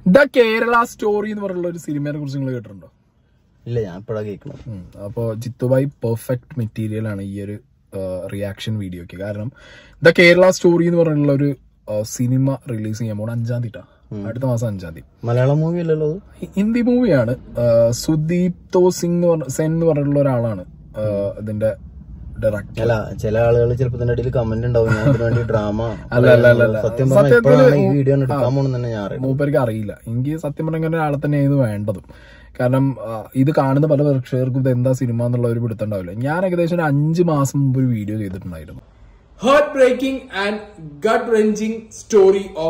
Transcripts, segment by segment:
The Kerala story എന്ന് പറഞ്ഞുള്ള ഒരു സിനിമയെ കുറിച്ച് നിങ്ങൾ കേട്ടിട്ടുണ്ടോ ഇല്ല ഞാൻ ഇപ്പഴാ കേൾക്കണം ഉം. അപ്പോ ജിത്തുബായി പെർഫെക്റ്റ് മെറ്റീരിയൽ ആണ് ഈ ഒരു റിയാക്ഷൻ വീഡിയോക്ക് കാരണം ദ കേരള സ്റ്റോറി എന്ന് പറഞ്ഞുള്ള ഒരു സിനിമ റിലീസ് ചെയ്യാൻ പോണ അഞ്ചാം തീയതി അടുത്ത മാസം അഞ്ചാം തീയതി മലയാളം മൂവി അല്ലല്ലോ അത് ഹി- ഹിന്ദി മൂവിയാണ് സുദീപ് തോ സിംഗ് എന്ന് പറഞ്ഞ സെൻ എന്ന് പറഞ്ഞിട്ടുള്ള ഒരാളാണ് ആ, ഇതിന്റെ ഡയറക്ടർ അല്ല ചില ആളുകൾ ചിലപ്പോ ഇതിന്റെ ഇടയിൽ കമന്റ് ഉണ്ടാവും ഞാൻ ഇതിനു വേണ്ടി ഡ്രാമ അല്ല, അല്ല, അല്ല, അല്ല. സത്യം പറഞ്ഞാൽ സത്യത്തില് ഇപ്പോഴാണ് ഈ വീഡിയോ എടുക്കാൻ പോണെന്ന് തന്നെ ഞാൻ അറിയാം മൂപ്പർക്ക് അറിയില്ല എനിക്ക് സത്യം പറഞ്ഞ ഒരാളെ തന്നെയായിരുന്നു വേണ്ടതും കാരണം ആ, ഇത് കാണുന്ന പല പ്രേക്ഷകർക്കും ഇത് എന്താ സിനിമ എന്നുള്ള ഒരു പിടുത്തുണ്ടാവില്ല ഞാൻ ഏകദേശം ഒരു അഞ്ച് മാസം മുമ്പ് ഒരു വീഡിയോ ചെയ്തിട്ടുണ്ടായിരുന്നു heartbreaking and gut wrenching story of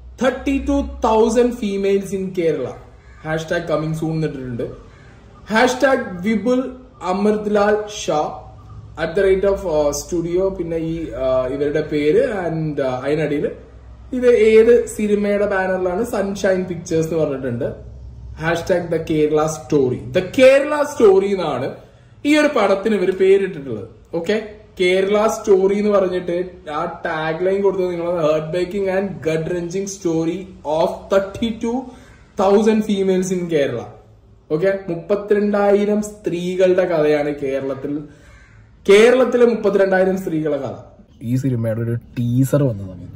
32,000 females in Kerala. Hashtag coming soon എന്നിട്ടിട്ടുണ്ട് hashtag Vipul Amritlal Shah at the rate of studio പിന്നെ ഈ uh, ഇവരുടെ പേര് ആൻഡ് അതിനടിയിൽ ഇത് ഏത് സിനിമയുടെ ബാനറിലാണ് സൺഷൈൻ പിക്ചേഴ്സ് എന്ന് പറഞ്ഞിട്ടുണ്ട് hashtag the Kerala story the Kerala story എന്നാണ് ഈ ഒരു പടത്തിന് ഇവർ പേരിട്ടിട്ടുള്ളത് ഓക്കെ കേരള സ്റ്റോറി എന്ന് പറഞ്ഞിട്ട് ആ ടാഗ് ലൈൻ കൊടുത്തത് നിങ്ങൾ heart breaking and gut wrenching story of thirty two thousand females in Kerala okay മുപ്പത്തിരണ്ടായിരം സ്ത്രീകളുടെ കഥയാണ് കേരളത്തിൽ കേരളത്തിലെ മുപ്പത്തിരണ്ടായിരം സ്ത്രീകളുടെ കഥ ഈ സിനിമയുടെ ഒരു ടീസർ വന്ന സമയത്ത്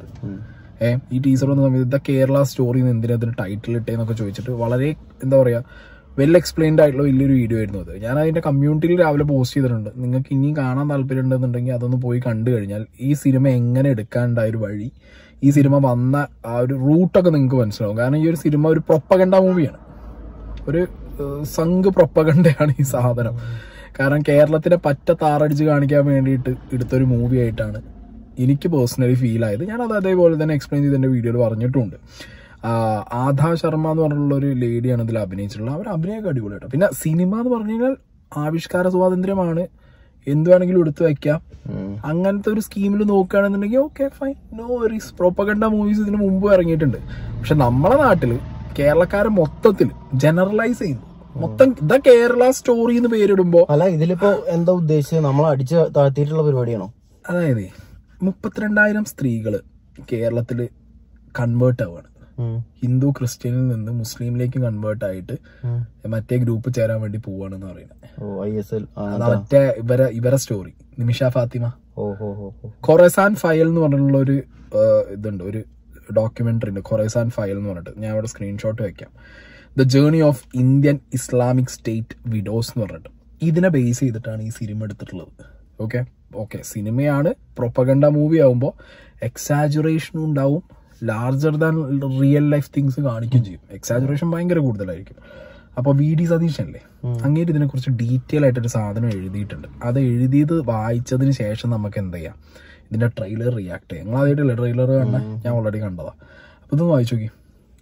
ഏ ഈ ടീസർ വന്ന സമയത്ത് ദ കേരള സ്റ്റോറി എന്തിനാ അതിന് ടൈറ്റിൽ ഇട്ടേന്നൊക്കെ ചോദിച്ചിട്ട് വളരെ എന്താ പറയാ വെൽ എക്സ്പ്ലെയിൻഡ് ആയിട്ടുള്ള വലിയൊരു വീഡിയോ ആയിരുന്നു അത് ഞാൻ അതിന്റെ കമ്മ്യൂണിറ്റിയിൽ രാവിലെ പോസ്റ്റ് ചെയ്തിട്ടുണ്ട് നിങ്ങൾക്ക് ഇനിയും കാണാൻ താല്പര്യം ഉണ്ടെന്നുണ്ടെങ്കിൽ അതൊന്ന് പോയി കണ്ടു കഴിഞ്ഞാൽ ഈ സിനിമ എങ്ങനെ എടുക്കാനുണ്ടായ ഒരു വഴി ഈ സിനിമ വന്ന ആ ഒരു റൂട്ടൊക്കെ നിങ്ങൾക്ക് മനസ്സിലാവും കാരണം ഈ ഒരു സിനിമ ഒരു പ്രൊപ്പഗണ്ട മൂവിയാണ് ഒരു ഏഹ്, സംഘ് പ്രൊപ്പഗണ്ടയാണ് ഈ സാധനം കാരണം കേരളത്തിനെ പറ്റ താറടിച്ച് കാണിക്കാൻ വേണ്ടിയിട്ട് എടുത്തൊരു മൂവി ആയിട്ടാണ് എനിക്ക് പേഴ്സണലി ഫീൽ ആയത് ഞാനത് അതേപോലെ തന്നെ എക്സ്പ്ലെയിൻ ചെയ്ത് എൻ്റെ വീഡിയോയിൽ പറഞ്ഞിട്ടുണ്ട് ആ, ആധാ ശർമ്മ എന്ന് പറഞ്ഞിട്ടുള്ള ഒരു ലേഡിയാണ് ഇതിൽ അഭിനയിച്ചിട്ടുള്ളത് അവർ അഭിനയമൊക്കെ അടിപൊളിയായിട്ട് പിന്നെ സിനിമ എന്ന് പറഞ്ഞു കഴിഞ്ഞാൽ ആവിഷ്കാര സ്വാതന്ത്ര്യമാണ് എന്ത് വേണമെങ്കിലും എടുത്തു വെക്കാം അങ്ങനത്തെ ഒരു സ്കീമിൽ നോക്കുകയാണെന്നുണ്ടെങ്കിൽ okay fine no worries propaganda movies ഇതിന് മുമ്പ് ഇറങ്ങിയിട്ടുണ്ട് പക്ഷെ നമ്മളെ നാട്ടില് കേരളക്കാരെ മൊത്തത്തിൽ ജനറലൈസ് ചെയ്യുന്നു മൊത്തം ദ കേരള സ്റ്റോറി എന്ന് പേരിടുമ്പോ അല്ല ഇതിലിപ്പോ എന്താ ഉദ്ദേശിച്ചത് നമ്മൾ അടിച്ച് താഴ്ത്തിയിട്ടുള്ള പരിപാടിയാണോ അതായത് മുപ്പത്തിരണ്ടായിരം സ്ത്രീകള് കേരളത്തില് കൺവേർട്ട് ആവുകയാണ് ഹിന്ദു ക്രിസ്ത്യനിൽ നിന്ന് മുസ്ലിമിലേക്ക് കൺവേർട്ട് ആയിട്ട് മറ്റേ ഗ്രൂപ്പ് ചേരാൻ വേണ്ടി പോവാണെന്ന് പറയുന്നത് ഓ ഐ എസ് എൽ അതാ മറ്റേ ഇവരെ ഇവരെ സ്റ്റോറി നിമിഷ ഫാത്തിമ ഓ ഹോ ഹോ ഹോ കൊറസാൻ ഫയൽ എന്ന് പറഞ്ഞിട്ടുള്ള ഒരു ആ, ഇതുണ്ട് ഒരു ഡോക്യുമെന്ററി ഉണ്ട് കൊറസാൻ ഫയൽ എന്ന് പറഞ്ഞിട്ട് ഞാൻ അവിടെ സ്ക്രീൻഷോട്ട് വെക്കാം the journey of Indian Islamic state widows എന്ന് പറഞ്ഞിട്ട് ഇതിനെ ബേസ് ചെയ്തിട്ടാണ് ഈ സിനിമ എടുത്തിട്ടുള്ളത് ഓക്കെ ഓക്കെ സിനിമയാണ് പ്രൊപ്പഗണ്ട മൂവി ആവുമ്പോൾ എക്സാജുറേഷനും ഉണ്ടാവും larger than real life things കാണിക്കുകയും ചെയ്യും എക്സാജുറേഷൻ ഭയങ്കര കൂടുതലായിരിക്കും അപ്പൊ വി ഡി സതീശനല്ലേ അങ്ങേര് ഇതിനെ കുറിച്ച് ഡീറ്റെയിൽ ആയിട്ടൊരു സാധനം എഴുതിയിട്ടുണ്ട് അത് എഴുതിയത് വായിച്ചതിന് ശേഷം നമുക്ക് എന്ത് ചെയ്യാം ഇതിന്റെ ട്രെയിലർ റിയാക്ട് ചെയ്യാം നിങ്ങൾ ആദ്യമായിട്ടല്ലേ ട്രെയിലർ കണ്ട ഞാൻ ഓൾറെഡി കണ്ടതാ അപ്പൊ ഇതൊന്ന് വായിച്ചു നോക്കി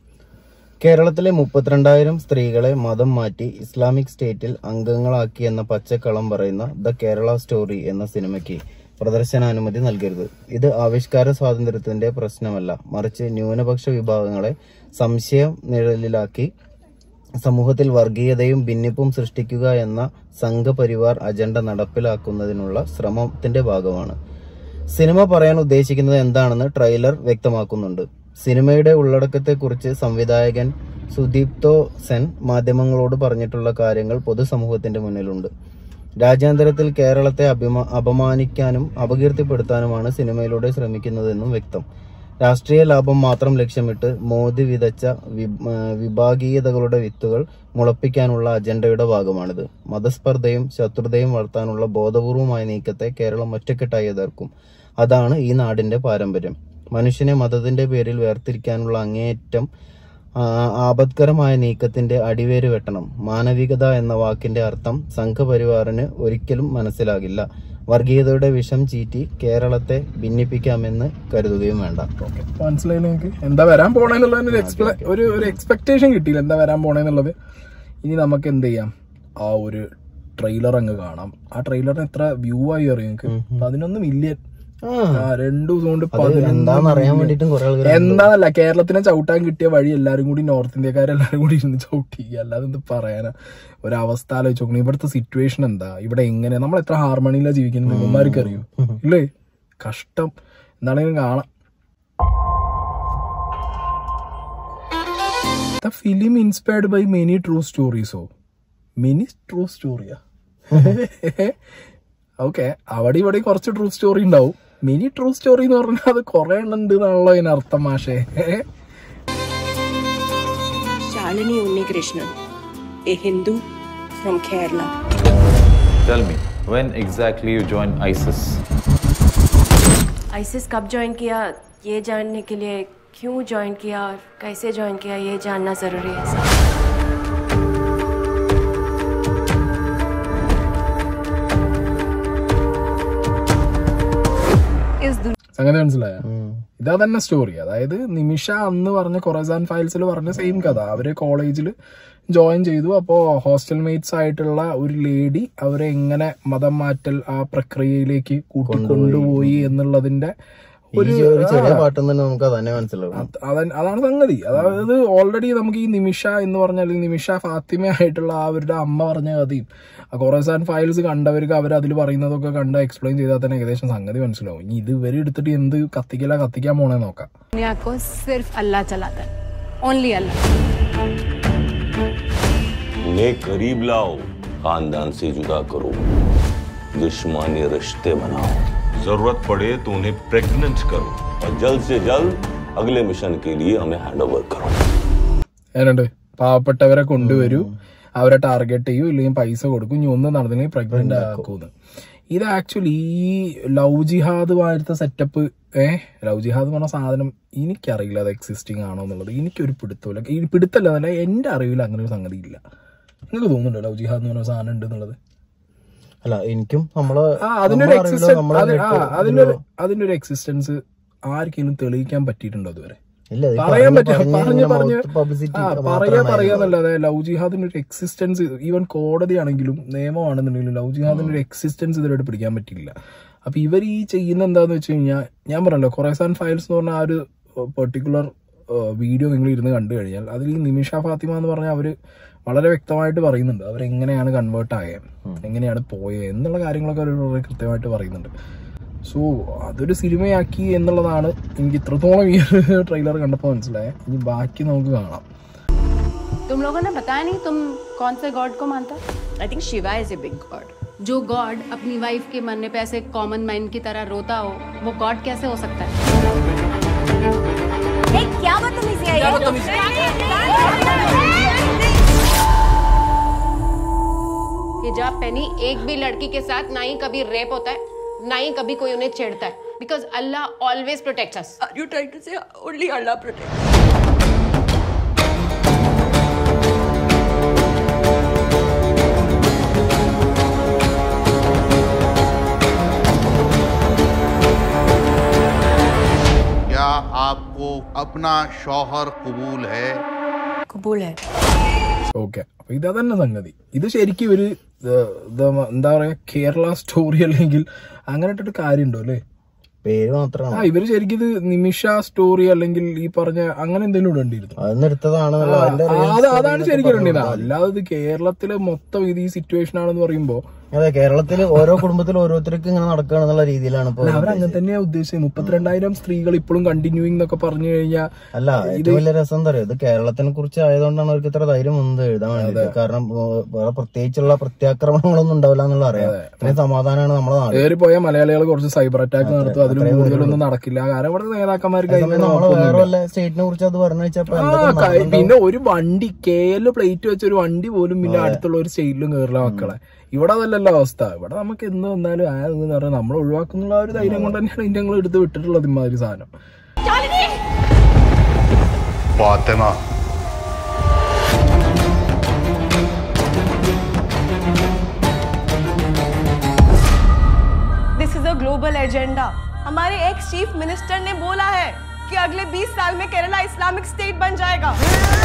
കേരളത്തിലെ മുപ്പത്തിരണ്ടായിരം സ്ത്രീകളെ മതം മാറ്റി ഇസ്ലാമിക് സ്റ്റേറ്റിൽ അംഗങ്ങളാക്കി എന്ന പച്ചക്കളം പറയുന്ന ദ കേരള സ്റ്റോറി എന്ന സിനിമയ്ക്ക് പ്രദർശനാനുമതി നൽകരുത് ഇത് ആവിഷ്കാര സ്വാതന്ത്ര്യത്തിന്റെ പ്രശ്നമല്ല മറിച്ച് ന്യൂനപക്ഷ വിഭാഗങ്ങളെ സംശയം നിഴലിലാക്കി സമൂഹത്തിൽ വർഗീയതയും ഭിന്നിപ്പും സൃഷ്ടിക്കുക എന്ന സംഘപരിവാർ അജണ്ട നടപ്പിലാക്കുന്നതിനുള്ള ശ്രമത്തിന്റെ ഭാഗമാണ് സിനിമ പറയാൻ ഉദ്ദേശിക്കുന്നത് എന്താണെന്ന് ട്രെയിലർ വ്യക്തമാക്കുന്നുണ്ട് സിനിമയുടെ ഉള്ളടക്കത്തെക്കുറിച്ച് സംവിധായകൻ സുദീപ്തോ സെൻ മാധ്യമങ്ങളോട് പറഞ്ഞിട്ടുള്ള കാര്യങ്ങൾ പൊതുസമൂഹത്തിന്റെ മുന്നിലുണ്ട് രാജ്യാന്തരത്തിൽ കേരളത്തെ അഭിമാ അപമാനിക്കാനും അപകീർത്തിപ്പെടുത്താനുമാണ് സിനിമയിലൂടെ ശ്രമിക്കുന്നതെന്നും വ്യക്തം രാഷ്ട്രീയ ലാഭം മാത്രം ലക്ഷ്യമിട്ട് മോദി വിതച്ച വി- ആ, വിഭാഗീയതകളുടെ വിത്തുകൾ മുളപ്പിക്കാനുള്ള അജണ്ടയുടെ ഭാഗമാണിത് മതസ്പർദ്ധയും ശത്രുതയും വളർത്താനുള്ള ബോധപൂർവമായ നീക്കത്തെ കേരളം ഒറ്റക്കെട്ടായി എതിർക്കും അതാണ് ഈ നാടിന്റെ പാരമ്പര്യം മനുഷ്യനെ മതത്തിന്റെ പേരിൽ വേർതിരിക്കാനുള്ള അങ്ങേയറ്റം ആ, ആപത്കരമായ നീക്കത്തിന്റെ അടിവേര് വെട്ടണം മാനവികത എന്ന വാക്കിന്റെ അർത്ഥം സംഘപരിവാറിന് ഒരിക്കലും മനസ്സിലാകില്ല വർഗീയതയുടെ വിഷം ചീറ്റി കേരളത്തെ ഭിന്നിപ്പിക്കാമെന്ന് കരുതുകയും വേണ്ട ഓക്കെ മനസ്സിലായി നിങ്ങൾക്ക് എന്താ വരാൻ പോണെന്നുള്ളതിന് ഒരു എക്സ്പെ- ഒരു ഒരു എക്സ്പെക്ടേഷൻ കിട്ടിയില്ല എന്താ വരാൻ പോണെന്നുള്ളത് ഇനി നമുക്ക് എന്ത് ചെയ്യാം ആ ഒരു ട്രെയിലർ അങ്ങ് കാണാം ആ ട്രെയിലറിന് എത്ര വ്യൂ ആയി അറിയാം നിങ്ങൾക്ക് പതിനൊന്ന് മില്യൺ ആ, രണ്ടു ദിവസം കൊണ്ട് അത് പതിനൊന്ന് എന്താന്ന് അറിയാൻ വേണ്ടിട്ടും കുറെ ആളുകൾ എന്താന്നല്ല കേരളത്തിനെ ചവിട്ടാൻ കിട്ടിയ വഴി എല്ലാരും കൂടി നോർത്ത് ഇന്ത്യക്കാരെല്ലാരും കൂടി ഇരുന്ന് ചവിട്ടി അല്ലാതെ എന്ത് പറയാനാ ഒരവസ്ഥ ആലോചിച്ച് നോക്കണം ഇവിടുത്തെ സിറ്റുവേഷൻ എന്താ ഇവിടെ എങ്ങനെ നമ്മൾ എത്ര ഹാർമണിയിലാണ് ജീവിക്കുന്നത് ഇവന്മാർക്ക് അറിയൂ ഇല്ലേ കഷ്ടം എന്താണെങ്കിലും കാണാം the film inspired by many true സ്റ്റോറീസോ മെനി ട്രൂ സ്റ്റോറിയാ ഓക്കെ അവിടെ ഇവിടെ കുറച്ച് ട്രൂ സ്റ്റോറി ഉണ്ടാവും മിനി ട്രൂ സ്റ്റോറി എന്ന് പറഞ്ഞാൽ അത് കുറെ ഉണ്ട് എന്നാണല്ലോ അതിനർത്ഥം മാഷേ Shalini Unnikrishnan, a Hindu from Kerala. Tell me, when exactly you joined ISIS? ISIS कब ज्वाइन किया ये जानने के लिए क्यों ज्वाइन किया और कैसे ज्वाइन किया ये जानना ज़रूरी है सर സംഗതി മനസ്സിലായ ഇതാ തന്നെ സ്റ്റോറി അതായത് നിമിഷ അന്ന് പറഞ്ഞ കൊറസാൻ ഫയൽസിൽ പറഞ്ഞ സെയിം കഥ അവര് കോളേജിൽ ജോയിൻ ചെയ്തു അപ്പോ ഹോസ്റ്റൽ മേറ്റ്സ് ആയിട്ടുള്ള ഒരു ലേഡി അവരെ എങ്ങനെ മതം മാറ്റൽ ആ പ്രക്രിയയിലേക്ക് കൂട്ടിക്കൊണ്ടുപോയി എന്നുള്ളതിന്റെ ഈ ഒരു ചെറിയ പാട്ടും തന്നെ നമുക്ക് അതന്നെ മനസ്സിലാവും അത് അത- അതാണ് സംഗതി അതായത് ഓൾറെഡി നമുക്ക് ഈ നിമിഷ എന്ന് പറഞ്ഞാൽ ഈ നിമിഷ ഫാത്തിമ ആയിട്ടുള്ള ആ അവരുടെ അമ്മ പറഞ്ഞ കഥയും ആ കൊറസാൻ ഫയൽസ് കണ്ടവർക്ക് അവർ അതിൽ പറയുന്നതൊക്കെ കണ്ട് എക്സ്പ്ലെയിൻ ചെയ്താൽ തന്നെ ഏകദേശം സംഗതി മനസ്സിലാവും ഇനി ഇത് ഇവര് എടുത്തിട്ട് എന്ത് കത്തിക്കല കത്തിക്കാൻ പോണേ നോക്കാം दुनिया को सिर्फ अल्लाह चलाता है ओनली अल्लाह उन्हें करीब लाओ खानदान से जुदा करो दुश्मनी रिश्ते बनाओ जरूरत पड़े तो उन्हें प्रेग्नेंट करो और जल्द से जल्द अगले मिशन के लिए हमें हैंडओवर करो അതിനുണ്ട് പാവപ്പെട്ടവരെ കൊണ്ടുവരൂ അവരെ ടാർഗറ്റ് ചെയ്യൂ ഇല്ലെങ്കിൽ പൈസ കൊടുക്കും ഇനി ഒന്നും നടന്നില്ലെങ്കിൽ പ്രഗ്നന്റ് ആക്കൂന്ന് ഇത് ആക്ച്വലി ഈ ലവ് ജിഹാദ് പോലത്തെ സെറ്റപ്പ് ഏഹ് ലവ് ജിഹാദ് എന്ന് പറഞ്ഞ സാധനം എനിക്കറിയില്ല അത് എക്സിസ്റ്റിംഗ് ആണോ എന്നുള്ളത് എനിക്കൊരു പിടുത്തമില്ല ഈ പിടുത്തല്ല എന്നല്ല എന്റെ അറിവിൽ അങ്ങനെ ഒരു സംഗതി ഇല്ല നിങ്ങൾക്ക് തോന്നുന്നുണ്ടോ ലവ് ജിഹാദ് എന്ന് പറഞ്ഞ സാധനം ഉണ്ട് എന്നുള്ളത് അല്ല എനിക്കും നമ്മള് ആ അതിനൊരു നമ്മളെ അറിവിലോ എക്സിസ്റ്റൻസ് നമ്മളെ ആ നെറ്റ് അതിനൊരു അതിന്റെ ഒരു എക്സിസ്റ്റൻസ് ആർക്കെങ്കിലും തെളിയിക്കാൻ പറ്റിയിട്ടുണ്ടോ അതുവരെ ഇല്ല ഇത് പറയാൻ പറഞ്ഞ് പറ്റും പറഞ്ഞ് പറഞ്ഞു ഇങ്ങനെ പറഞ്ഞു mouth publicity ആ മാത്രമാണ് പറയാ അതിനുള്ളത്. പറയാന്നല്ലാതെ ലവ് ജിഹാദിന്റെ ഒരു എക്സിസ്റ്റൻസ് ഈവൻ കോടതിയാണെങ്കിലും നിയമമാണെന്നുണ്ടെങ്കിലും ലവ് ജിഹാദിന്റെ ഒരു എക്സിസ്റ്റൻസ് ഇതിലോട്ട് പിടിക്കാൻ പറ്റില്ല അപ്പൊ ഇവർ ഈ ചെയ്യുന്ന എന്താന്ന് വെച്ച് കഴിഞ്ഞാൽ ഞാൻ പറഞ്ഞല്ലോ കൊറേസാൻ ഫയൽസ് എന്ന് പറഞ്ഞ ആ ഒരു പെർട്ടിക്കുലർ വീഡിയോ നിങ്ങൾ ഇരുന്ന് കണ്ടു കഴിഞ്ഞാൽ അതിൽ ഈ നിമിഷ ഫാത്തിമ എന്ന് പറഞ്ഞാൽ അവര് വളരെ വ്യക്തമായിട്ട് പറയുന്നുണ്ട് അവരെങ്ങനെയാണ് കൺവേർട്ട് ആയത് എങ്ങനെയാണ് പോയത് എന്നുള്ള കാര്യങ്ങളൊക്കെ അവർ വളരെ കൃത്യമായിട്ട് പറയുന്നുണ്ട് സോ അതൊരു സിനിമയാക്കി എന്നുള്ളതാണ് എനിക്ക് ഇത്രത്തോളം ഈ ഒരു ട്രെയിലർ കണ്ടപ്പോൾ മനസ്സിലായത് ഇനി ബാക്കി നമുക്ക് കാണാം तुम लोगों ने बताया नहीं तुम कौन से गॉड को मानता I think Shiva is a big god. जो गॉड अपनी वाइफ के मरने पे ऐसे कॉमन मैन की तरह रोता हो वो गॉड कैसे हो सकता है क्या बदतमीजी है हिजाब पहनी एक भी लड़की के साथ ना ही कभी रेप होता है ना ही कभी कोई उन्हें छेड़ता है बिकॉज अल्लाह always protect us Are you trying to say only Allah protects? क्या आपको अपना शौहर कबूल है कबूल है ഓക്കെ അപ്പൊ ഇതാ തന്നെ സംഗതി ഇത് ശരിക്കും ഒരു ഏഹ്, ഇത് എന്താ പറയാ കേരള സ്റ്റോറി അല്ലെങ്കിൽ അങ്ങനെ ഇട്ടിട്ട് കാര്യമുണ്ടോ അല്ലേ പേര് ആ മാത്രമാണ് ഇവര് ശരിക്കും ഇത് നിമിഷ സ്റ്റോറി അല്ലെങ്കിൽ ഈ പറഞ്ഞ അങ്ങനെ എന്തെങ്കിലും ഇടേണ്ടിയിരുന്നു അതൊന്നും എടുത്തതാണെന്നുള്ള ആ, അതിന്റെ real അത് story അതാണ് എന്നൊക്കെ ശരിക്കും പറഞ്ഞു ഇടേണ്ടത് അല്ലാതെ ഇത് കേരളത്തിലെ മൊത്തം ഇത് ഈ സിറ്റുവേഷൻ ആണെന്ന് പറയുമ്പോ അതെ കേരളത്തില് ഓരോ കുടുംബത്തിലും ഓരോരുത്തർക്ക് ഇങ്ങനെ നടക്കുകയാണെന്നുള്ള രീതിയിലാണ് ഇപ്പൊ അവർ അങ്ങനെ തന്നെയാ ഉദ്ദേശിച്ചത് മുപ്പത്തിരണ്ടായിരം സ്ത്രീകൾ ഇപ്പോഴും കണ്ടിന്യൂയിങ് എന്നൊക്കെ പറഞ്ഞു കഴിഞ്ഞാൽ അല്ല ഏറ്റവും വലിയ രസം എന്താ പറയുക ഇത് കേരളത്തിനെ കുറിച്ച് ആയതുകൊണ്ടാണ് അവർക്ക് ഇത്ര ധൈര്യം വന്നത് എഴുതാൻ വേണ്ടിട്ട് കാരണം ഏ, വേറെ പ്രത്യേകിച്ചുള്ള പ്രത്യാക്രമണങ്ങളൊന്നും ഉണ്ടാവില്ല എന്നുള്ള അറിയാം ഇത്രയും സമാധാനമാണ് നമ്മളെ നാട് കയറി പോയ മലയാളികൾ കുറച്ച് സൈബർ അറ്റാക്ക് നടത്തും അതിലും കൂടുതലൊന്നും നടക്കില്ല കാരണം ഇവിടെ നേതാക്കന്മാർക്ക് അതിന് നമ്മള് വേറെ കുഴപ്പമൊന്നുമില്ല. വല്ല സ്റ്റേറ്റിനെ കുറിച്ച് അത് പറഞ്ഞു വെച്ചപ്പോ ആ, എന്തൊക്കെ ക- നടന്നുണ്ടാവും? പിന്നെ ഒരു വണ്ടി കെ എൽ പ്ലേറ്റ് വെച്ച ഒരു വണ്ടി പോലും പിന്നെ അടുത്തുള്ള ഒരു സ്റ്റേറ്റിലും കയറില്ല മക്കളെ ഇവിടെ അതല്ലല്ലോ അവസ്ഥ ഇവിടെ നമുക്ക് എന്ന് വന്നാലും ആ എന്ന് പറഞ്ഞാൽ നമ്മൾ ഒഴിവാക്കുന്നുള്ള ആ ഒരു ധൈര്യം കൊണ്ട് തന്നെയാണ് ഇതിന്റെ ഞങ്ങൾ എടുത്ത് വിട്ടിട്ടുള്ളത് ഇമാതിരി സാധനം Fatima this is a global agenda हमारे एक्स चीफ मिनिस्टर ने बोला है कि अगले 20 साल में केरला इस्लामिक स्टेट बन जाएगा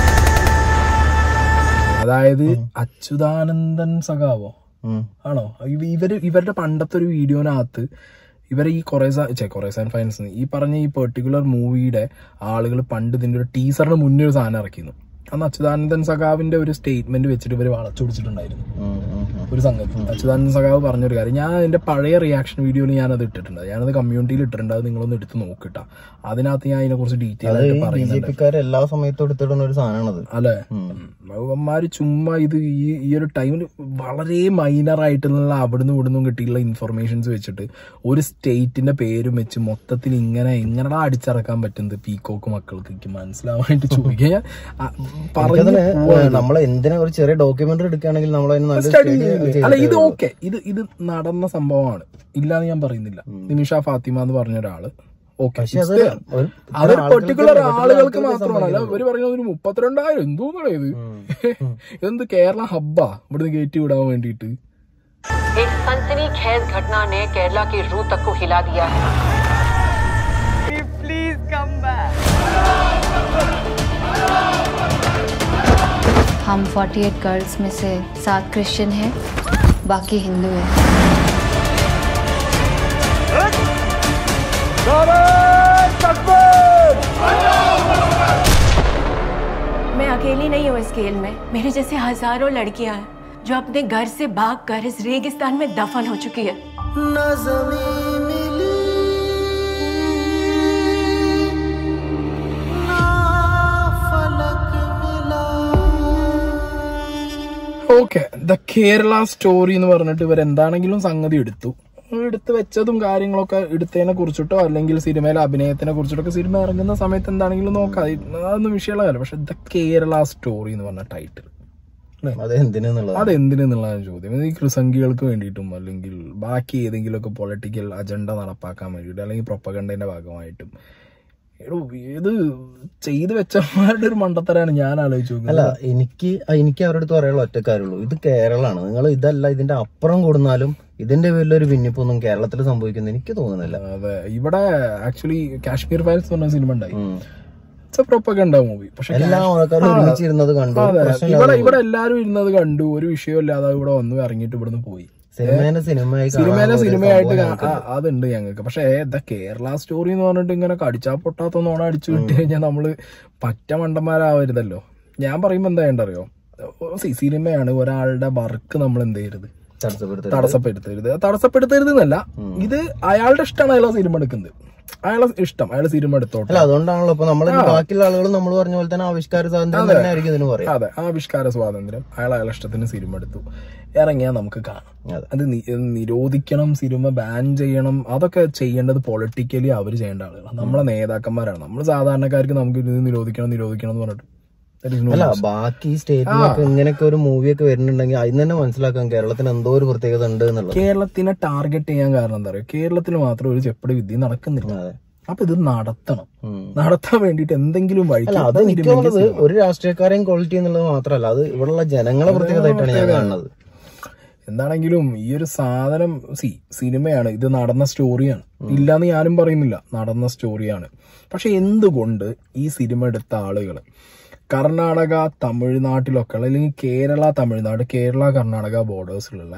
അതായത് അച്യുതാനന്ദൻ സഖാവോ ഉം. ആണോ ഇവ- ഇവര് ഇവരുടെ പണ്ടത്തെ ഒരു വീഡിയോനകത്ത് ഇവരെ ഈ കൊറേസാ കൊറേസാൻ ഫൈൻസ് ഈ പറഞ്ഞ ഈ പെർട്ടിക്കുലർ മൂവിയുടെ ആളുകൾ പണ്ട് ഇതിന്റെ ഒരു ടീസറിന് മുന്നേ ഒരു സാധനം ഇറക്കിയിരുന്നു അന്ന് അച്യുതാനന്ദൻ സഖാവിന്റെ ഒരു സ്റ്റേറ്റ്മെന്റ് വെച്ചിട്ട് ഇവര് വളച്ചൊടിച്ചിട്ടുണ്ടായിരുന്നു ഒരു സംഗതി അച്യുതാനന്ദൻ സഖാവ് പറഞ്ഞൊരു കാര്യം ഞാൻ അതിന്റെ പഴയ റിയാക്ഷൻ വീഡിയോയിൽ ഞാൻ അത് ഇട്ടിട്ടുണ്ട് ഞാനത് കമ്മ്യൂണിറ്റിയിൽ ഇട്ടിട്ടുണ്ട് അത് നിങ്ങളൊന്ന് എടുത്ത് നോക്കിട്ടാ അതിനകത്ത് ഞാൻ അതിനെ കുറിച്ച് ഡീറ്റെയിൽ അത് ആയിട്ട് ബി ജെ പറയുന്നുണ്ട് പിക്കാർ എല്ലാ സമയത്തും എടുത്തിടുന്ന ഒരു സാധനമാണത് അല്ലെ അവന്മാര് ചുമ്മാ ഇത് ഈ ഈ ഒരു ടൈമിൽ വളരെ മൈനർ ആയിട്ടുള്ള അവിടുന്ന് ഇവിടുന്നും കിട്ടിയുള്ള ഇൻഫർമേഷൻസ് വെച്ചിട്ട് ഒരു സ്റ്റേറ്റിന്റെ പേരും വെച്ച് മൊത്തത്തിൽ ഇങ്ങനെ എങ്ങനെടാ അടിച്ചിറക്കാൻ പറ്റുന്നത് പീക്കോക്ക് മക്കൾക്ക് എനിക്ക് മനസ്സിലാവാനായിട്ട് ചോദിക്കുക ഞാൻ, ആ, പറഞ്ഞു എനിക്കതിന് പോവാണ്. നമ്മൾ എന്തിനാ ഒരു ചെറിയ ഡോക്യുമെന്ററി എടുക്കുകയാണെങ്കിൽ നമ്മൾ അതിന് നല്ല സ്റ്റഡി study ചെയ്യില്ലേ? അല്ല ഇത് ചെയ്തിട്ടേ ഓക്കെ ഇത് ഇത് നടന്ന സംഭവമാണ് ഇല്ലാന്ന് ഞാൻ പറയുന്നില്ല നിമിഷ ഫാത്തിമ എന്ന് പറഞ്ഞ ഒരാള് ഓക്കെ പക്ഷെ അത് ഒരു- അത് ഇത്ര പെർട്ടിക്കുലർ ആളുകൾക്ക് ആളുകൾക്ക് ആളുകൾക്ക് മാത്രമാണ് അല്ല ഇവര് പറയുന്നത് ഒരു മുപ്പത്തിരണ്ടായിരം എന്തോന്നാണ് ഇത് ഇതെന്ത് കേരള ഹബ്ബാ ഇവിടുന്ന് കയറ്റി വിടാൻ വേണ്ടിയിട്ട് एक सनसनीखेज घटना ने केरला की रूह तक को हिला दिया है प्लीज कम बैक हम 48 गर्ल्स में से सात क्रिश्चियन हैं बाकी हिंदू हैं मैं अकेली नहीं हूँ इस खेल में मेरे जैसे हजारों लड़कियां हैं जो अपने घर से भाग कर इस रेगिस्तान में दफन हो चुकी है ഓക്കെ ദ കേരള സ്റ്റോറി എന്ന് പറഞ്ഞിട്ട് ഇവർ എന്താണെങ്കിലും സംഗതി എടുത്തു എടുത്ത് വെച്ചതും കാര്യങ്ങളൊക്കെ എടുത്തതിനെ കുറിച്ചിട്ടോ അല്ലെങ്കിൽ സിനിമയിലെ അഭിനയത്തിനെ കുറിച്ചിട്ടൊക്കെ സിനിമ ഇറങ്ങുന്ന സമയത്ത് എന്താണെങ്കിലും നോക്കാം അതൊന്നും വിഷയമുള്ള പക്ഷെ ദ കേരള സ്റ്റോറി എന്ന് പറഞ്ഞ ടൈറ്റിൽ അത് എന്തിനെന്നുള്ളത് അതെന്തിനെന്നുള്ളതാണ് ചോദ്യം ഇത് ഈ കൃസംഗികൾക്ക് വേണ്ടിയിട്ടും അല്ലെങ്കിൽ ബാക്കി ഏതെങ്കിലുമൊക്കെ പൊളിറ്റിക്കൽ അജണ്ട നടപ്പാക്കാൻ വേണ്ടിയിട്ട് അല്ലെങ്കിൽ പ്രൊപ്പഗണ്ടന്റെ ഭാഗമായിട്ടും എടോ, ഇത് ചെയ്തു വെച്ചമാരുടെ ഒരു മണ്ടത്തരാണ് ഞാൻ ആലോചിച്ചു അല്ല നോക്കുന്നത് എനിക്ക് ആ, എനിക്ക് അവരുടെ അടുത്ത് പറയാനുള്ള ഒറ്റക്കാരുള്ളൂ ഇത് കേരളമാണ് നിങ്ങൾ ഇതല്ല ഇതിന്റെ അപ്പുറം കൊടുന്നാലും ഇതിന്റെ പേരിലൊരു ഭിന്നിപ്പൊന്നും കേരളത്തിൽ സംഭവിക്കുന്നു എനിക്ക് തോന്നുന്നില്ല അതെ ഇവിടെ ആക്ച്വലി കാശ്മീർ ഫയൽസ് പറഞ്ഞ സിനിമ ഉണ്ടായി ഇറ്റ്സ് എ പ്രൊപ്പഗണ്ട മൂവി പക്ഷെ എല്ലാ ആൾക്കാരും ഒരുമിച്ചിരുന്നത് കണ്ടു അതെ പ്രശ്നമില്ലാതെ ഇവിടെ പോയി. ഇവിടെ എല്ലാരും ഇരുന്നത് കണ്ടു ഒരു വിഷയമില്ലാതെ ഇവിടെ വന്നു ഇറങ്ങിയിട്ട് ഇവിടുന്ന് പോയി സിനിമേനെ സിനിമയായി സിനിമേനെ കാണാനുള്ള ഒരു സിനിമയായിട്ട് സംഭവം കാ- ഞങ്ങൾക്ക് ആ, അതുണ്ട് ഞങ്ങൾക്ക് പക്ഷേ ദ കേരള സ്റ്റോറി എന്ന് പറഞ്ഞിട്ട് ഇങ്ങനെ കടിച്ചാ പൊട്ടാത്ത നോണ അടിച്ചു വിട്ട് കഴിഞ്ഞാൽ നമ്മള് പറ്റ മണ്ടന്മാരാവരുതല്ലോ ഞാൻ പറയുമ്പോ എന്താ വേണ്ടറിയോ സി സിനിമയാണ് ഒരാളുടെ വർക്ക് നമ്മൾ എന്ത് ചെയ്യരുത് തടസ്സപ്പെടുത്തരുത്. തടസ്സപ്പെടുത്തരുത് തടസ്സപ്പെടുത്തരുത് എന്നല്ല ഇത് അയാളുടെ ഇഷ്ടമാണ് അയാൾ സിനിമ എടുക്കുന്നത് അയാളെ ഇഷ്ടം അയാൾ സിനിമ എടുത്തോട്ടെ അല്ല അതുകൊണ്ടാണല്ലോ ഇപ്പൊ നമ്മൾ ആ. ബാക്കിയുള്ള ആളുകൾ നമ്മൾ പറഞ്ഞ പോലെ തന്നെ ആവിഷ്കാര സ്വാതന്ത്ര്യം അതെ. തന്നെ ആയിരിക്കും ഇതിന് പറയാം അതെ ആവിഷ്കാര സ്വാതന്ത്ര്യം അയാൾ അയാളെ ഇഷ്ടത്തിന് സിനിമ എടുത്തു ഇറങ്ങിയാൽ നമുക്ക് കാണാം അത് നി- നിരോധിക്കണം സിനിമ ബാൻ ചെയ്യണം അതൊക്കെ ചെയ്യേണ്ടത് പൊളിറ്റിക്കലി അവർ ചെയ്യേണ്ട ആളുകളാണ് നമ്മളെ നേതാക്കന്മാരാണ് നമ്മൾ സാധാരണക്കാർക്ക് നമുക്ക് ഇത് നിരോധിക്കണം നിരോധിക്കണം എന്ന് പറഞ്ഞിട്ട് that is no അല്ല use. ബാക്കി സ്റ്റേറ്റിലൊക്കെ ഇങ്ങനെയൊക്കെ ഒരു മൂവിയൊക്കെ വരുന്നുണ്ടെങ്കിൽ അതിന് തന്നെ മനസ്സിലാക്കാം കേരളത്തിന് എന്തോ ഒരു പ്രത്യേകത ഉണ്ട് എന്നുള്ളത് കേരളത്തിനെ ടാർഗറ്റ് ചെയ്യാൻ കാരണം എന്താ പറയുക കേരളത്തിൽ മാത്രം ഒരു ചെപ്പടി വിദ്യ നടക്കുന്നില്ല അപ്പൊ ഇത് നടത്തണം നടത്താൻ വേണ്ടിയിട്ട് എന്തെങ്കിലും വഴിക്ക് അല്ല അത് എനിക്ക് തോന്നുന്നത് ഒരു രാഷ്ട്രീയക്കാരെയും ക്വാളിറ്റി എന്നുള്ളത് മാത്രമല്ല അത് ഇവിടെയുള്ള ജനങ്ങളെ പ്രത്യേകതയായിട്ടാണ് ഞാൻ കാണുന്നത് എന്താണെങ്കിലും ഈ ഒരു സാധനം സി സിനിമയാണ് ഇത് നടന്ന സ്റ്റോറിയാണ് ഇല്ലാന്ന് ഞാനും പറയുന്നില്ല നടന്ന സ്റ്റോറിയാണ് പക്ഷെ എന്തുകൊണ്ട് ഈ സിനിമ എടുത്ത ആളുകൾ കർണാടക തമിഴ്നാട്ടിലൊക്കെ ഉള്ള അല്ലെങ്കിൽ കേരള തമിഴ്നാട് കേരള കർണാടക ബോർഡേഴ്സിലുള്ള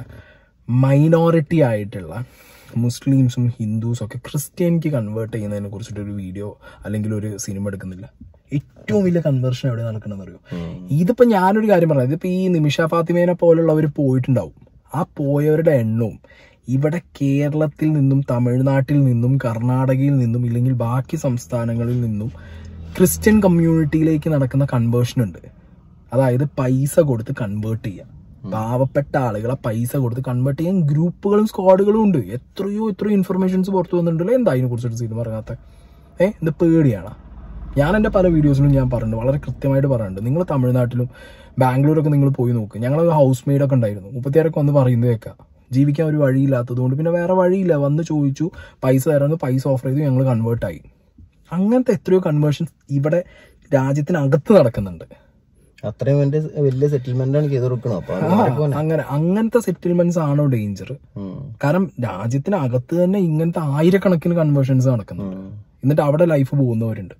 മൈനോറിറ്റി ആയിട്ടുള്ള മുസ്ലിംസും ഹിന്ദുസും ഒക്കെ ക്രിസ്ത്യനിക്ക് കൺവേർട്ട് ചെയ്യുന്നതിനെ കുറിച്ചിട്ട് ഒരു വീഡിയോ അല്ലെങ്കിൽ ഒരു സിനിമ എടുക്കുന്നില്ല ഏറ്റവും വലിയ കൺവേർഷൻ എവിടെ നടക്കണമെന്ന് അറിയോ ഇതിപ്പോ ഞാനൊരു കാര്യം പറയാം ഇതിപ്പോ ഈ നിമിഷ ഫാത്തിമേനെ പോലുള്ളവർ പോയിട്ടുണ്ടാവും ആ പോയവരുടെ എണ്ണവും ഇവിടെ കേരളത്തിൽ നിന്നും തമിഴ്നാട്ടിൽ നിന്നും കർണാടകയിൽ നിന്നും ഇല്ലെങ്കിൽ ബാക്കി സംസ്ഥാനങ്ങളിൽ നിന്നും ക്രിസ്ത്യൻ കമ്മ്യൂണിറ്റിയിലേക്ക് നടക്കുന്ന കൺവേർഷൻ ഉണ്ട് അതായത് പൈസ കൊടുത്ത് കൺവേർട്ട് ചെയ്യാം പാവപ്പെട്ട ആളുകളെ പൈസ കൊടുത്ത് കൺവേർട്ട് ചെയ്യാൻ ഗ്രൂപ്പുകളും സ്ക്വാഡുകളും ഉണ്ട് എത്രയോ എത്രയോ ഇൻഫർമേഷൻസ് പുറത്തു വന്നിട്ടുണ്ടല്ലോ എന്താ അതിനെ കുറിച്ചിട്ട് സിനിമ ഇറങ്ങാത്ത ഏ ഇത് പേടിയാണ് ഞാൻ എൻ്റെ പല വീഡിയോസിലും ഞാൻ പറഞ്ഞിട്ടുണ്ട് വളരെ കൃത്യമായിട്ട് പറയുന്നുണ്ട് നിങ്ങൾ തമിഴ്നാട്ടിലും ബാംഗ്ലൂരൊക്കെ നിങ്ങൾ പോയി നോക്ക് ഞങ്ങൾ ഹൗസ് മെയ്ഡ് ഒക്കെ ഉണ്ടായിരുന്നു മുപ്പത്തിയാറൊക്കെ വന്ന് പറയുന്നത് കേൾക്കാം ജീവിക്കാൻ ഒരു വഴിയില്ലാത്തത് കൊണ്ട് പിന്നെ വേറെ വഴിയില്ല വന്ന് ചോദിച്ചു പൈസ തരാമെന്ന് പൈസ ഓഫർ ചെയ്തു ഞങ്ങൾ കൺവേർട്ടായി അങ്ങനത്തെ എത്രയോ കൺവേർഷൻസ് ഇവിടെ രാജ്യത്തിനകത്ത് നടക്കുന്നുണ്ട് അത്രയും വലിയ വലിയ സെറ്റിൽമെന്റ് ആണ് ചെയ്ത് കൊടുക്കണം അപ്പൊ അത് ആ, ആർക്കും തന്നെ. അങ്ങനെ അങ്ങനത്തെ സെറ്റിൽമെന്റ്സ് ആണോ ഡേഞ്ചർ കാരണം രാജ്യത്തിനകത്ത് തന്നെ ഇങ്ങനത്തെ ആയിരക്കണക്കിന് കൺവേർഷൻസ് നടക്കുന്നുണ്ട് എന്നിട്ട് അവിടെ ലൈഫ് പോകുന്നവരുണ്ട്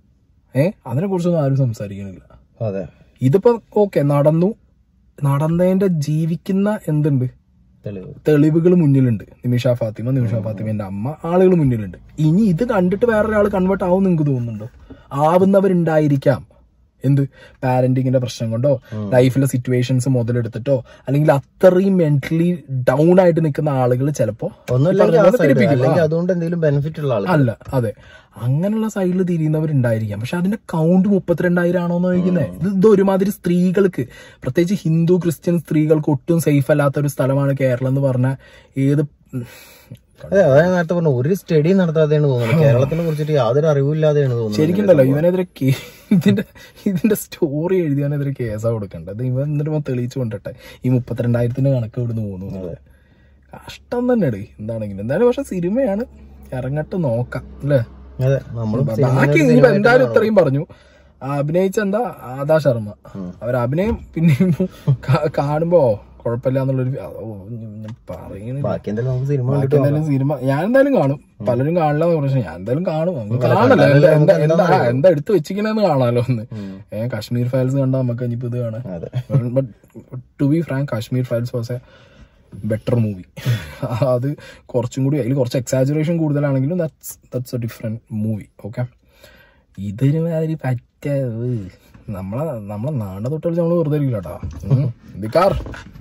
ഏ അതിനെ കുറിച്ചൊന്നും ആരും സംസാരിക്കുന്നില്ല അതെ ഇതിപ്പോ ഓക്കെ നടന്നു നടന്നതിന്റെ ജീവിക്കുന്ന എന്തുണ്ട് തെളിവ് തെളിവുകൾ മുന്നിലുണ്ട് നിമിഷ ഫാത്തിമ നിമിഷ ഫാത്തിമന്റെ അമ്മ ആളുകൾ മുന്നിലുണ്ട് ഇനി ഇത് കണ്ടിട്ട് വേറൊരാൾ കൺവേർട്ട് ആവും നിങ്ങൾക്ക് തോന്നുന്നുണ്ടോ ആവുന്നവരുണ്ടായിരിക്കാം എന്ത് പാരന്റിങ്ങിന്റെ പ്രശ്നം കൊണ്ടോ ലൈഫിലെ സിറ്റുവേഷൻസ് മുതലെടുത്തിട്ടോ അല്ലെങ്കിൽ അത്രയും മെന്റലി ഡൗൺ ആയിട്ട് നിൽക്കുന്ന ആളുകൾ ചിലപ്പോ ഒന്നുമില്ലെങ്കിൽ ആ പറഞ്ഞ പോലെ side, തിരിപ്പിക്കും. അല്ലെങ്കിൽ ആ. അതുകൊണ്ട് എന്തെങ്കിലും ബെനിഫിറ്റ് ഉള്ള ആൾ അല്ല അതെ അങ്ങനെയുള്ള സൈഡിൽ തിരിയുന്നവരുണ്ടായിരിക്കാം പക്ഷെ അതിന്റെ കൗണ്ട് മുപ്പത്തിരണ്ടായിരം ആണോ എന്ന് ചോദിക്കുന്നത് ഇത് ഇത് ഒരുമാതിരി സ്ത്രീകൾക്ക് പ്രത്യേകിച്ച് ഹിന്ദു ക്രിസ്ത്യൻ സ്ത്രീകൾക്ക് ഒട്ടും സേഫ് അല്ലാത്ത ഒരു സ്ഥലമാണ് കേരളം എന്ന് പറഞ്ഞ ഏത് അതെ അതായത് നേരത്തെ പറഞ്ഞു ഒരു സ്റ്റഡി നടത്താതെയാണ് തോന്നുന്നത് കേരളത്തിനെ കുറിച്ചിട്ട് യാതൊരു അറിവില്ലാതെയാണ് തോന്നുന്നത് ശരിക്കുണ്ടല്ലോ ഇവനെതിരെ കേ- ഇതിന്റെ ഇതിന്റെ സ്റ്റോറി എഴുതിയവനെതിരെ കേസാ കൊടുക്കേണ്ടത് ഇവൻ എന്നിട്ട് ഇവൻ തെളിയിച്ചു കൊണ്ടിട്ടെ ഈ മുപ്പത്തിരണ്ടായിരത്തിന്റെ കണക്ക് ഇവിടുന്ന് പോകുന്നു കഷ്ടം തന്നെ ഇടേ എന്താണെങ്കിലും എന്തായാലും പക്ഷെ സിനിമയാണ് ഇറങ്ങട്ട് നോക്കാം അല്ലേ അതെ നമ്മളും ബാക്കി ഇനിയിപ്പോ എന്തായാലും ഇത്രയും പറഞ്ഞു ആ, അഭിനയിച്ച എന്താ ആദാ ശർമ്മ അവർ അഭിനയം പിന്നെയും കാ- കാണുമ്പോ കുഴപ്പമില്ല എന്നുള്ളൊരു ഓ, ഞാൻ പറയുന്നില്ല ബാക്കി എന്തായാലും നമുക്ക് സിനിമ ബാക്കി കണ്ടിട്ട് എന്തായാലും സിനിമ ഞാൻ എന്തായാലും കാണും പലരും കാണില്ല പക്ഷെ ഞാൻ എന്തായാലും കാണും നമുക്ക് അല്ല, കാണല്ലോ കണ്ടാലല്ലേ എന്താ എന്താ നമുക്ക് എന്താ എന്താ എന്താ എടുത്ത് വെച്ചിരിക്കണെന്ന് കാണാലോ ഒന്ന് ഏ കാശ്മീർ ഫയൽസ് കണ്ടാ നമുക്ക് ഇനിയിപ്പോ ഇത് കാണാം but to be frank Kashmir files was a better movie അത് കുറച്ചും കൂടി അതിൽ കുറച്ച് എക്സാജുറേഷൻ കൂടുതലാണെങ്കിലും that's that's a different movie okay ഇതൊരു മാതിരി പറ്റ നമ്മളെ നമ്മളെ നാണ്ട തൊട്ട് നമ്മൾ വെറുതെ ഇരിക്കില്ല കേട്ടോ